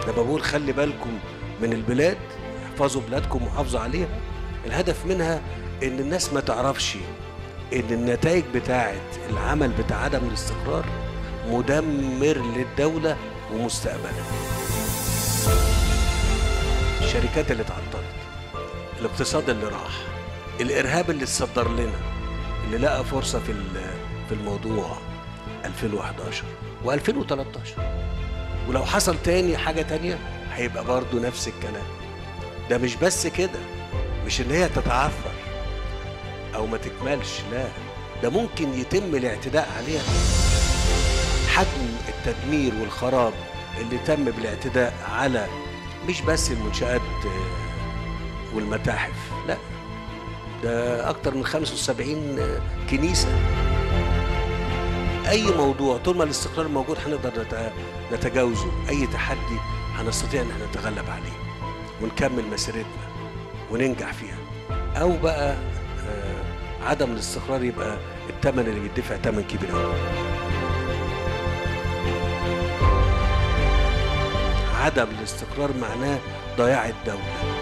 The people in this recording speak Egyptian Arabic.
لما بقول خلي بالكم من البلاد احفظوا بلادكم وحافظوا عليها الهدف منها ان الناس ما تعرفش ان النتائج بتاعه العمل بتاع عدم الاستقرار مدمر للدوله ومستقبلها الشركات اللي اتعطلت الاقتصاد اللي راح الارهاب اللي اتصدر لنا اللي لقى فرصه في ال- في الموضوع 2011 و2013 ولو حصل تاني حاجه تانيه هيبقى برضه نفس الكلام ده مش بس كده مش ان هي تتعثر او ما تكملش لا ده ممكن يتم الاعتداء عليها حجم التدمير والخراب اللي تم بالاعتداء على مش بس المنشآت آه، والمتاحف لا ده أكتر من 75 آه، كنيسة أي موضوع طول ما الاستقرار موجود هنقدر نت- نتجاوزه أي تحدي هنستطيع إن احنا نتغلب عليه ونكمل مسيرتنا وننجح فيها أو بقى آه، عدم الاستقرار يبقى الثمن اللي بيدفع ثمن كبير قوي عدم الاستقرار معناه ضياع الدولة